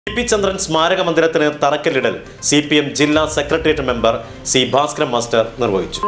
T P Chandran സ്മാരക മന്ദിരത്തിന് തറക്കല്ലിടൽ സി പി എം ജില്ലാ secretariat member C Bhaskaran master നിർവഹിച്ചു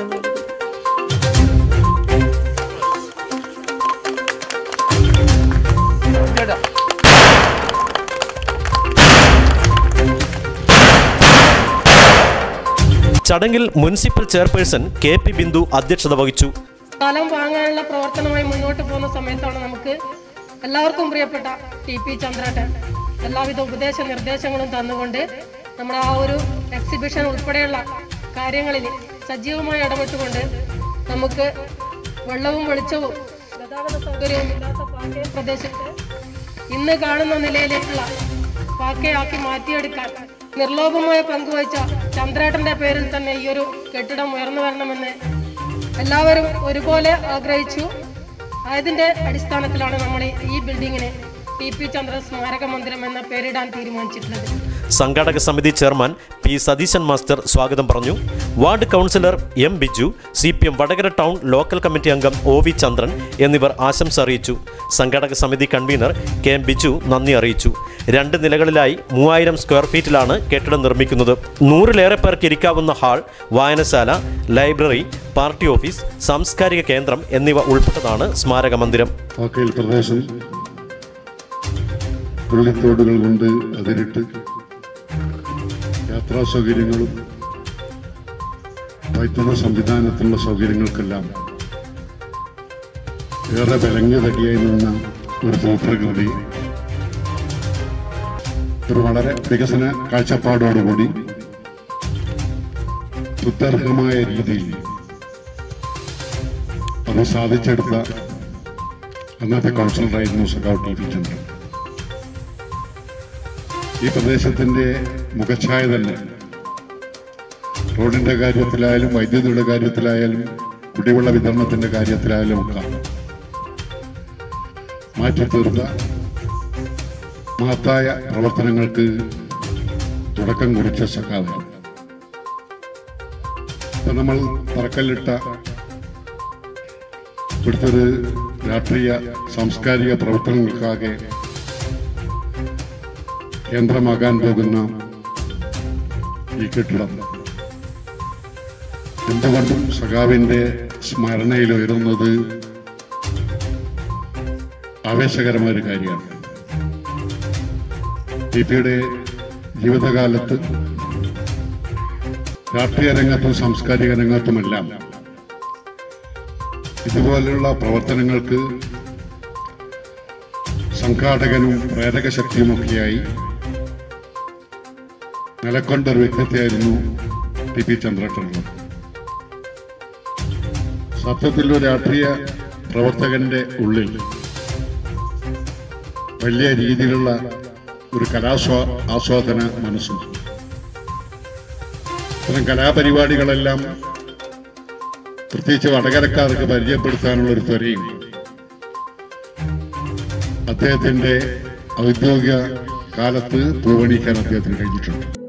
ചടങ്ങിൽ municipal chairperson K P Bindu അധ്യക്ഷത വഹിച്ചു സ്ഥലം വാങ്ങാനുള്ള പ്രവർത്തനമായി മുന്നോട്ട് പോകുന്ന സമയത്താണ് നമുക്ക് എല്ലാവർക്കും പ്രിയപ്പെട്ട ടി പി ചന്ദ്രേട്ടൻ എല്ലാവിധ ഉപദേശ നിർദ്ദേശങ്ങളും തന്നുകൊണ്ട് നമ്മുടെ ആ ഒരു എക്സിബിഷൻ ഉൾപ്പെടെയുള്ള കാര്യങ്ങളിൽ സജീവമായി ഇടപെട്ടുകൊണ്ട് നമുക്ക് വെള്ളവും വെളിച്ചവും ഗതാഗത സൗകര്യവും ഇല്ലാത്ത പാക്കയം പ്രദേശത്ത് ഇന്ന് കാണുന്ന നിലയിലേക്കുള്ള പാക്കയാക്കി മാറ്റിയെടുക്കാൻ നിർലോഭമായ പങ്കുവച്ച ചന്ദ്രേട്ടന്റെ പേരിൽ തന്നെ ഈ ഒരു കെട്ടിടം ഉയർന്നു വരണമെന്ന് എല്ലാവരും ഒരുപോലെ ആഗ്രഹിച്ചു അതിന്റെ അടിസ്ഥാനത്തിലാണ് നമ്മൾ ഈ ബിൽഡിങ്ങിന് ടി പി ചന്ദ്ര സ്മാരക മന്ദിരം എന്ന പേരിടാൻ തീരുമാനിച്ചിട്ടുള്ളത് സംഘാടക സമിതി ചെയർമാൻ പി സതീശൻ മാസ്റ്റർ സ്വാഗതം പറഞ്ഞു ward councillor M Biju C P M Vadakara town local committee അംഗം ഒ വി ചന്ദ്രൻ എന്നിവർ ആശംസ അറിയിച്ചു സംഘാടക സമിതി കൺവീനർ കെ എം ബിജു നന്ദി അറിയിച്ചു രണ്ട് നിലകളിലായി മൂവായിരം സ്ക്വയർ ഫീറ്റിലാണ് കെട്ടിടം നിർമ്മിക്കുന്നത് നൂറിലേറെ പേർക്ക് ഇരിക്കാവുന്ന ഹാൾ വായനശാല ലൈബ്രറി പാർട്ടി ഓഫീസ് സാംസ്കാരിക കേന്ദ്രം എന്നിവ ഉൾപ്പെട്ടതാണ് സ്മാരക മന്ദിരം പാക്കയിൽ പ്രദേശം പുള്ളിത്തോടുകൾ കൊണ്ട് അതിരിട്ട് യാത്രാ സൗകര്യങ്ങളും വൈദ്യുത സംവിധാനത്തിനുള്ള സൗകര്യങ്ങൾക്കെല്ലാം ഏറെ വിലങ്ങുതടിയായി നിന്ന ഒരു ഭൂപ്രകൃതി ഒരു വളരെ വികസന കാഴ്ചപ്പാടോടുകൂടി സുത്യർഹമായ രീതിയിൽ അത് സാധിച്ചെടുത്ത അന്നത്തെ കൗൺസിലറായിരുന്നു സഖാവ് ടി വി ചന്ദ്രൻ ഈ പ്രദേശത്തിന്റെ മുഖച്ഛായ തന്നെ റോഡിന്റെ കാര്യത്തിലായാലും വൈദ്യുതിയുടെ കാര്യത്തിലായാലും കുടിവെള്ള വിതരണത്തിന്റെ കാര്യത്തിലായാലും ഒക്കെ മാറ്റിത്തീർത്ത മഹത്തായ പ്രവർത്തനങ്ങൾക്ക് തുടക്കം കുറിച്ച സഖാവ് ഇപ്പൊ നമ്മൾ തറക്കല്ലിട്ട ഇവിടുത്തെ ഒരു രാഷ്ട്രീയ സാംസ്കാരിക പ്രവർത്തനങ്ങൾക്കാകെ കേന്ദ്രമാകാൻ പോകുന്ന ഈ കെട്ടിടം എന്തുകൊണ്ടും സഖാവിന്റെ സ്മരണയിൽ ഉയരുന്നത് ആവേശകരമായ ഒരു കാര്യമാണ് ടി പിയുടെ ജീവിതകാലത്ത് രാഷ്ട്രീയ രംഗത്തും സാംസ്കാരിക രംഗത്തുമെല്ലാം ഇതുപോലുള്ള പ്രവർത്തനങ്ങൾക്ക് സംഘാടകനും പ്രേരക ശക്തിയുമൊക്കെയായി നിലക്കൊണ്ട ഒരു വ്യക്തിത്വമായിരുന്നു ടി പി ചന്ദ്രേട്ടനുള്ളത് സത്യത്തിൽ ഒരു രാഷ്ട്രീയ പ്രവർത്തകന്റെ ഉള്ളിൽ വലിയ രീതിയിലുള്ള ഒരു കലാസ്വാ ആസ്വാദന മനസ്സുണ്ട് ഇത്തരം കലാപരിപാടികളെല്ലാം പ്രത്യേകിച്ച് വടകരക്കാർക്ക് പരിചയപ്പെടുത്താനുള്ള ഒരു ത്വരയും അദ്ദേഹത്തിന്റെ ഔദ്യോഗിക കാലത്ത് പൂവണിക്കാൻ അദ്ദേഹത്തിന് കഴിഞ്ഞിട്ടുണ്ട്